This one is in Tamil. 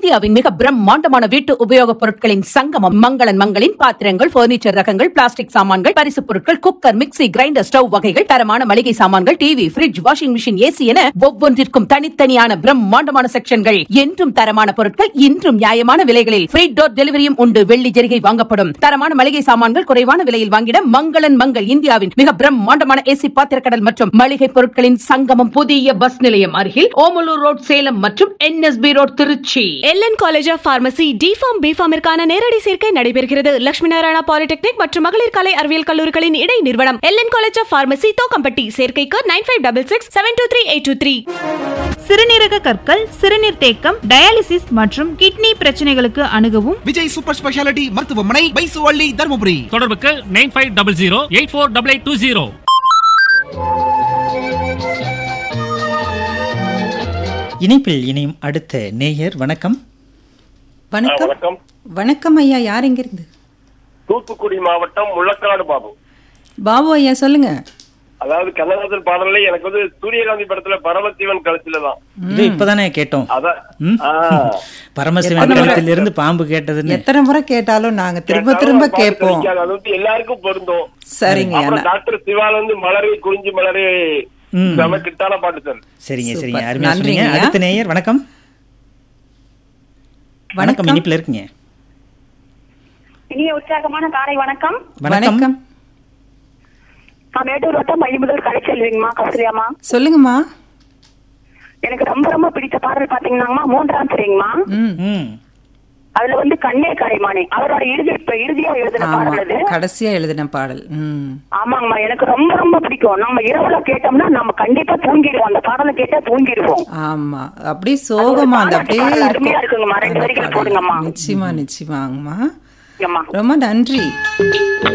இந்தியாவின் மிக பிரம்மாண்டமான வீட்டு உபயோகப் பொருட்களின் சங்கமம் மங்களன் மங்களின் பாத்திரங்கள் பர்னிச்சர் ரகங்கள் பிளாஸ்டிக் சாமான்கள் பரிசுப் பொருட்கள் குக்கர் மிக்ஸி கிரைண்டர் ஸ்டவ் வகைகள் தரமான மளிகை சாமான்கள் TV fridge washing machine AC என ஒவ்வொன்றிற்கும் தனித்தனியான பிரம்மாண்டமான செக்ஷன்கள் என்றும் தரமான பொருட்கள் இன்றும் நியாயமான விலைகளில் ஃப்ரீ டோர் டெலிவரியும் உண்டு வெள்ளி ஜெரிகை வாங்கப்படும் தரமான மளிகை சாமான்கள் குறைவான விலையில் வாங்கிட மங்களன் மங்கள் இந்தியாவின் மிக பிரம்மாண்டமான ஏசி பாத்திரக்கடல் மற்றும் மளிகை பொருட்களின் சங்கமம் புதிய பஸ் நிலையம் அருகில் ஓமலூர் ரோட் சேலம் மற்றும் NSP road Tiruchi LN college of pharmacy D Pharm பிஃபார்மிற்கான நேரடி சேர்க்கை நடைபெறுகிறது லட்சுமி நாராயணா பாலிடெக்னிக் மற்றும் மகளிர் கலை அறிவியல் கல்லூரிகளின் இடை நிறுவனம் LN college of pharmacy Thokkampatti சேர்க்கைக்கு nine five double six seven two three eight two three சிறுநீரக கற்கள் சிறுநீர் தேக்கம் டயாலிசிஸ் மற்றும் கிட்னி பிரச்சனைகளுக்கு அணுகவும் விஜய் சூப்பர் ஸ்பெஷாலிட்டி மருத்துவமனை பைசுவள்ளி தருமபுரி தொடர்புக்கு nine five double zero eight four double eight two zero இணைப்பில் இணையும் அடுத்த நேயர் வணக்கம் வணக்கம் வணக்கம் வணக்கம் ஐயா யார் எங்கிருந்து தூத்துக்குடி மாவட்டம் முள்ளக்காடு பாபு பாபு ஐயா சொல்லுங்க அதாவது கண்ணதாசன் பாடல்ல எனக்கு வந்து சூரியகாந்தி படத்துல பரமசிவன் கழுத்துல தான் இது இப்பதானே கேட்டோம் அதான் ம்? ஆ. பரமசிவன் எத்தனை முறை- கழுத்திலிருந்து பாம்பு கேட்டதுன்னு எத்தனை முறை கேட்டாலும் நாங்க திரும்ப கேட்டாலும் திரும்ப பாட்டு கேட்போம் கிடைக்காது. அது வந்து எல்லாருக்கும் பொருந்தும் சரிங்க அப்புறம் ஐயா டாக்டர் சிவால வந்து மலரே குறிஞ்சி மலரே ம். செம கிட்டான பாட்டு சார் சரிங்க சூப்பர். சரிங்க அருமையா நன்றிங்க சொன்னீங்க ஐயா. அடுத்த நேயர் வணக்கம் வணக்கம் வணக்கம். இனிப்புல இருக்கீங்க இனிய உற்சாகமான காலை வணக்கம் வணக்கம் வணக்கம் நான் மேட்டூர் வட்டம் மணிமுதல் கலைச்செல்விங்கம்மா கௌசல்யாமா சொல்லுங்கம்மா எனக்கு ரொம்ப ரொம்ப பிடித்த பாடல் பாத்தீங்கன்னா மூன்றாம் தெரியுங்கம்மா ம் ம் அதுல வந்து கண்ணே கரைமானே அவரோட இறுதி இப்ப இறுதியா எழுதின ஆமா பாடல் அது கடைசியா எழுதின பாடல் ம் ஆமாங்கம்மா எனக்கு ரொம்ப ரொம்ப பிடிக்கும் நம்ம இரவுல கேட்டோம்னா நம்ம கண்டிப்பா தூங்கிடுவோம் அந்த பாடலை கேட்டா தூங்கிடுவோம் ஆமா அப்படியே சோகமா அந்த அப்படியே பாடல் அருமையா இருக்கும் இருக்குங்கம்மா. ரெண்டு அந்த வரிகள் பாடல். போடுங்கம்மா. நிச்சயமா நிச்சயமாங்கம்மா ஏம்மா ரொம்ப நன்றி